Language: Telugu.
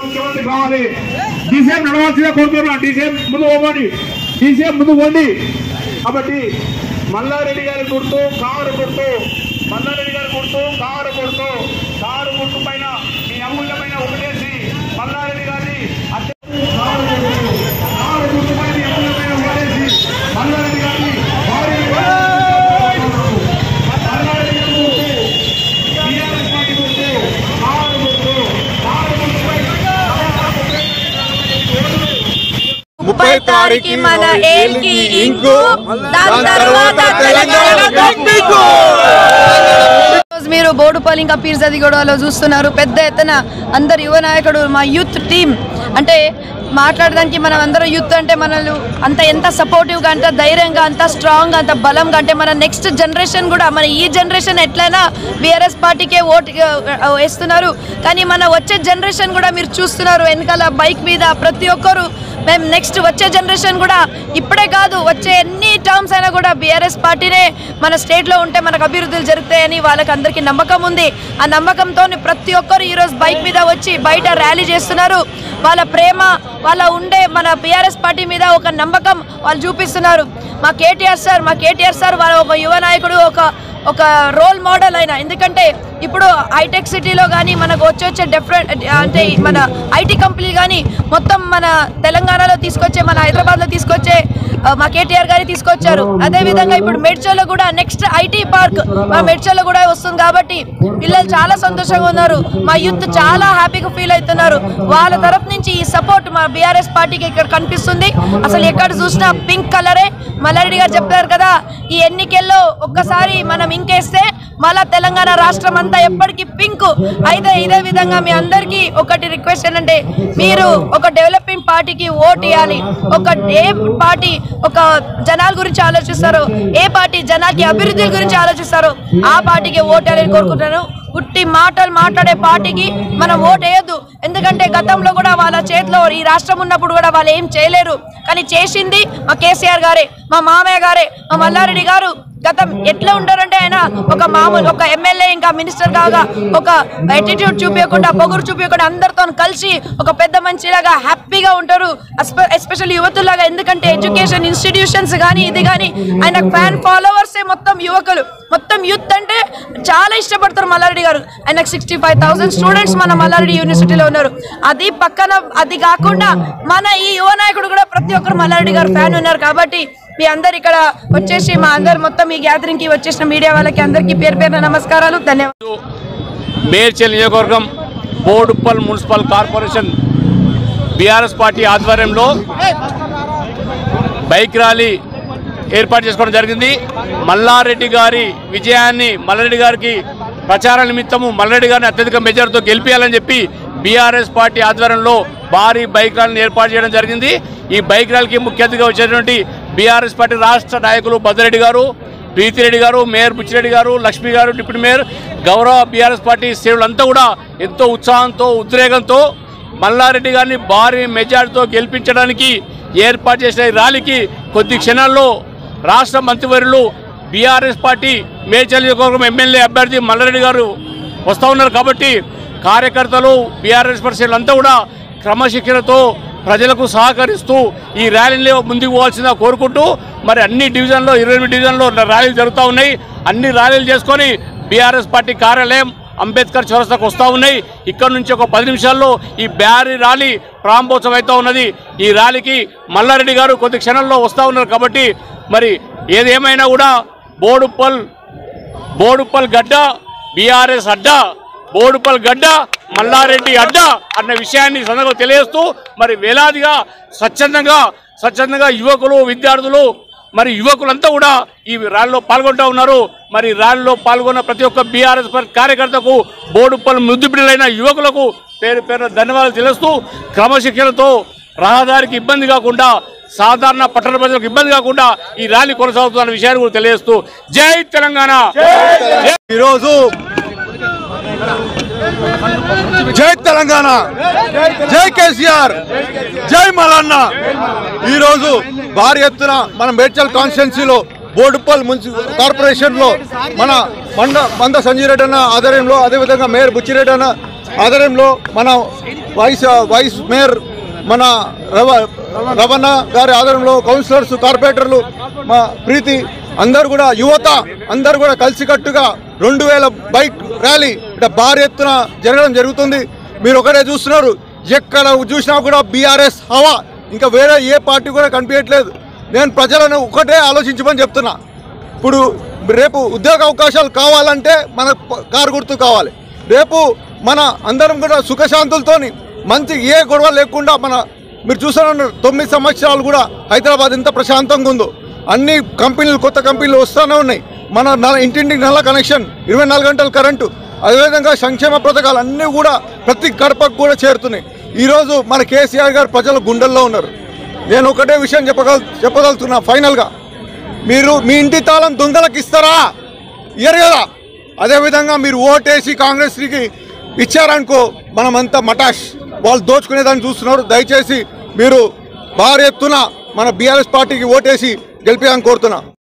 ముఖ్యమంత్రి కావాలి డీసీఎం నడవాల్సిందే కోరుతున్నా డీసీఎం ముందు పోమని డీసీఎం ముందు పోండి కాబట్టి మల్లారెడ్డి గారి గుర్తు కారు గుర్తు మల్లారెడ్డి గారి గుర్తు కారు గుర్తు కారు గుర్తు పైన మీ అమూల్యమైన ఒకటేసి మల్లారెడ్డి గారిని అత్యంత కారు గుర్తు కారు గుర్తు పైన మీ అమూల్యమైన ఒకటేసి మల్లారెడ్డి గారిని భారీ మల్లారెడ్డి గారి గుర్తు టీఆర్ఎస్ పార్టీ గుర్తు కారు గుర్తు కారు గుర్తుపై ముప్పై తారీఖు మన ఏల్కి ఇంకు దాని తర్వాత తెలంగాణ గట్టింకు ఈరోజు మీరు బోడుపల్లి ఇంకా పీర్జాది గొడవలో చూస్తున్నారు పెద్ద ఎత్తున అందరు యువ నాయకుడు మా యూత్ టీం అంటే మాట్లాడడానికి మనం అందరం యూత్ అంటే మనల్ని అంత ఎంత సపోర్టివ్గా అంత ధైర్యంగా అంత స్ట్రాంగ్గా అంత బలంగా అంటే మన నెక్స్ట్ జనరేషన్ కూడా మన ఈ జనరేషన్ ఎట్లయినా బీఆర్ఎస్ పార్టీకే ఓటు ఆ, వేస్తున్నారు కానీ మన వచ్చే జనరేషన్ కూడా మీరు చూస్తున్నారు వెనకాల బైక్ మీద ప్రతి ఒక్కరు మేము నెక్స్ట్ వచ్చే జనరేషన్ కూడా ఇప్పుడే కాదు వచ్చే ఎన్ని టర్మ్స్ అయినా కూడా బీఆర్ఎస్ పార్టీనే మన స్టేట్లో ఉంటే మనకు అభివృద్ధులు జరుగుతాయని వాళ్ళకి అందరికీ నమ్మకం ఉంది ఆ నమ్మకంతో ప్రతి ఒక్కరు ఈరోజు బైక్ మీద వచ్చి బయట ర్యాలీ చేస్తున్నారు వాళ్ళ ప్రేమ వాళ్ళ ఉండే మన బీఆర్ఎస్ పార్టీ మీద ఒక నమ్మకం వాళ్ళు చూపిస్తున్నారు మా కేటీఆర్ సార్ మా కేటీఆర్ సార్ వాళ్ళ ఒక యువ నాయకుడు ఒక ఒక రోల్ మోడల్ అయిన ఎందుకంటే ఇప్పుడు హైటెక్ సిటీలో కానీ మనకు వచ్చి వచ్చే డిఫరెంట్ అంటే మన ఐటీ కంపెనీ కానీ మొత్తం మన తెలంగాణలో తీసుకొచ్చే మన హైదరాబాద్లో తీసుకొచ్చే ఆ, మా కేటీఆర్ గారి తీసుకొచ్చారు అదే విధంగా ఇప్పుడు మెడ్చల్లో కూడా నెక్స్ట్ ఐటీ పార్క్ మా మెడ్చల్లో కూడా వస్తుంది కాబట్టి పిల్లలు చాలా సంతోషంగా ఉన్నారు మా యూత్ చాలా హ్యాపీగా ఫీల్ అవుతున్నారు వాళ్ళ తరఫు నుంచి ఈ సపోర్ట్ మా బీఆర్ఎస్ పార్టీకి ఇక్కడ కనిపిస్తుంది అసలు ఎక్కడ చూసినా పింక్ కలరే మల్లారెడ్డి గారు చెప్పారు కదా ఈ ఎన్నికల్లో ఒక్కసారి మనం ఇంకేస్తే మళ్ళా తెలంగాణ రాష్ట్రం అంతా ఎప్పటికీ పింక్ అయితే ఇదే విధంగా మీ అందరికీ ఒకటి రిక్వెస్ట్ ఏంటంటే మీరు ఒక డెవలపింగ్ పార్టీకి ఓట్ ఇవ్వాలి ఒక ఏ పార్టీ ఒక జనాల గురించి ఆలోచిస్తారో ఏ పార్టీ జనాలకి అభివృద్ధి గురించి ఆలోచిస్తారో ఆ పార్టీకి ఓట్ వేయాలని కోరుకుంటున్నాను ఉట్టి మాటలు మాట్లాడే పార్టీకి మనం ఓట్ వేయొద్దు ఎందుకంటే గతంలో కూడా వాళ్ళ చేతిలో ఈ రాష్ట్రం ఉన్నప్పుడు కూడా వాళ్ళు ఏం చేయలేరు కానీ చేసింది మా కేసీఆర్ గారే మా మామయ్య గారే మా మల్లారెడ్డి గారు గతం ఎట్లా ఉంటారంటే ఆయన ఒక మామూలు ఒక ఎమ్మెల్యే ఇంకా మినిస్టర్ కాగా ఒక యాటిట్యూడ్ చూపించకుండా పొగురు చూపించకుండా అందరితో కలిసి ఒక పెద్ద మనిషిలాగా హ్యాపీగా ఉంటారు ఎస్పెషల్ యువతులాగా ఎందుకంటే ఎడ్యుకేషన్ ఇన్స్టిట్యూషన్స్ కానీ ఇది కానీ ఆయన ఫ్యాన్ ఫాలోవర్సే మొత్తం యువకులు మొత్తం యూత్ అంటే చాలా ఇష్టపడతారు మల్లారెడ్డి గారు ఆయనకు సిక్స్టీ ఫైవ్ థౌసండ్ స్టూడెంట్స్ మన మల్లారెడ్డి యూనివర్సిటీలో ఉన్నారు అది పక్కన అది కాకుండా మన ఈ యువ నాయకుడు కూడా ప్రతి ఒక్కరు మల్లారెడ్డి గారు ఫ్యాన్ ఉన్నారు కాబట్టి మీ అందరు ఇక్కడ వచ్చేసి మా అందరు మొత్తం ఈ గ్యాదరింగ్ కి వచ్చేసిన మీడియా వాళ్ళకి అందరికీ పేరు పేరున నమస్కారాలు ధన్యవాదాలు మేడ్చల్ నియోజకవర్గం Boduppal municipal corporation BRS party ఆధ్వర్యంలో బైక్ ర్యాలీ ఏర్పాటు చేసుకోవడం జరిగింది మల్లారెడ్డి గారి విజయాన్ని మల్లారెడ్డి గారికి ప్రచార నిమిత్తము మల్లారెడ్డి గారిని అత్యధిక మెజార్టీతో గెలిపించాలని చెప్పి బీఆర్ఎస్ పార్టీ ఆధ్వర్యంలో భారీ బైక్ ర్యాలీని ఏర్పాటు చేయడం జరిగింది ఈ బైక్ ర్యాలీకి ముఖ్య అతిథిగా వచ్చేటువంటి బీఆర్ఎస్ పార్టీ రాష్ట్ర నాయకులు భద్రెడ్డి గారు ప్రీతిరెడ్డి గారు మేయర్ బుచ్చిరెడ్డి గారు లక్ష్మి గారు డిప్యూటీ మేయర్ గౌరవ బీఆర్ఎస్ పార్టీ శ్రేణులంతా కూడా ఎంతో ఉత్సాహంతో ఉద్రేకంతో మల్లారెడ్డి గారిని భారీ మెజార్టీతో గెలిపించడానికి ఏర్పాటు చేసిన ఈ ర్యాలీకి కొద్ది క్షణాల్లో రాష్ట్ర మంత్రివర్యులు బీఆర్ఎస్ పార్టీ మేడ్చల్ నియోజకవర్గం ఎమ్మెల్యే అభ్యర్థి మల్లారెడ్డి గారు వస్తూ ఉన్నారు కాబట్టి కార్యకర్తలు బీఆర్ఎస్ పార్టీ అంతా కూడా క్రమశిక్షణతో ప్రజలకు సహకరిస్తూ ఈ ర్యాలీలో ముందుకు పోవాల్సిందిగా కోరుకుంటూ మరి అన్ని డివిజన్లో ఇరవై ఎనిమిది డివిజన్లో ర్యాలీలు జరుగుతూ ఉన్నాయి అన్ని ర్యాలీలు చేసుకొని బీఆర్ఎస్ పార్టీ కార్యాలయం అంబేద్కర్ చౌరస్తాకు వస్తూ ఉన్నాయి ఇక్కడ నుంచి ఒక పది నిమిషాల్లో ఈ బ్యారీ ర్యాలీ ప్రారంభోత్సవం అవుతూ ఉన్నది ఈ ర్యాలీకి మల్లారెడ్డి గారు కొద్ది క్షణంలో వస్తూ ఉన్నారు కాబట్టి మరి ఏదేమైనా కూడా బోడుప్పల్ బోడుప్పల్ గడ్డ బీఆర్ఎస్ అడ్డ బోడుపల్ గడ్డ మల్లారెడ్డి అడ్డ అన్న విషయాన్ని సందర్భంగా తెలియజేస్తూ మరి వేలాదిగా స్వచ్ఛందంగా స్వచ్ఛందంగా యువకులు విద్యార్థులు మరి యువకులంతా కూడా ఈ ర్యాలీలో పాల్గొంటూ ఉన్నారు మరి ర్యాలీలో పాల్గొన్న ప్రతి ఒక్క బీఆర్ఎస్ కార్యకర్తకు బోడుపల్ ముద్దు బిడ్డలైన యువకులకు పేరు పేరు ధన్యవాదాలు తెలుస్తూ క్రమశిక్షణతో రహదారికి ఇబ్బంది కాకుండా సాధారణ పట్టణ ప్రజలకు ఇబ్బంది కాకుండా ఈ ర్యాలీ కొనసాగుతున్న విషయాన్ని కూడా తెలియజేస్తూ జై తెలంగాణ ఈరోజు జై తెలంగాణ జై కేసీఆర్ జై మలన్న ఈరోజు భారీ ఎత్తున మన మేడ్చల్ కాన్స్టిట్యున్సీలో బోడుపల్ మున్సి కార్పొరేషన్లో మన మండ మంద సంజయ్ రెడ్డి అన్న ఆధ్వర్యంలో అదేవిధంగా మేయర్ బుచ్చిరెడ్డి అన్న ఆధ్వర్యంలో మన వైస్ వైస్ మేయర్ మన రవ రవణ గారి ఆధ్వర్యంలో కౌన్సిలర్స్ కార్పొరేటర్లు మా ప్రీతి అందరు కూడా యువత అందరు కూడా కలిసికట్టుగా రెండు వేల బైక్ ర్యాలీ ఇక్కడ భారీ ఎత్తున జరగడం జరుగుతుంది మీరు ఒకటే చూస్తున్నారు ఎక్కడ చూసినా కూడా బీఆర్ఎస్ హవా ఇంకా వేరే ఏ పార్టీ కూడా కనిపించట్లేదు నేను ప్రజలను ఒకటే ఆలోచించమని చెప్తున్నా ఇప్పుడు రేపు ఉద్యోగ అవకాశాలు కావాలంటే మన ప- కారు గుర్తు కావాలి రేపు మన అందరం కూడా సుఖశాంతులతోని మంచి ఏ గొడవ లేకుండా మన మీరు చూస్తున్నారు తొమ్మిది సంవత్సరాలు కూడా హైదరాబాద్ ఎంత ప్రశాంతంగా ఉందో అన్ని కంపెనీలు కొత్త కంపెనీలు వస్తూనే ఉన్నాయి మన నల ఇంటింటికి నల్ల కనెక్షన్ ఇరవై నాలుగు గంటల కరెంటు అదేవిధంగా సంక్షేమ పథకాలు అన్నీ కూడా ప్రతి గడపకు కూడా చేరుతున్నాయి ఈరోజు మన కేసీఆర్ గారు ప్రజల గుండెల్లో ఉన్నారు నేను ఒకటే విషయం చెప్పగల చెప్పగలుగుతున్నా ఫైనల్గా మీరు మీ ఇంటి తాళం దొంగలకు ఇస్తారా ఇయ్యరు కదా అదేవిధంగా మీరు ఓటేసి కాంగ్రెస్కి ఇచ్చారనుకో మనమంతా మటాష్ వాళ్ళు దోచుకునేదాన్ని చూస్తున్నారు దయచేసి మీరు భారీ ఎత్తున మన బీఆర్ఎస్ పార్టీకి ఓటేసి గెలిపేయాలని కోరుతున్నా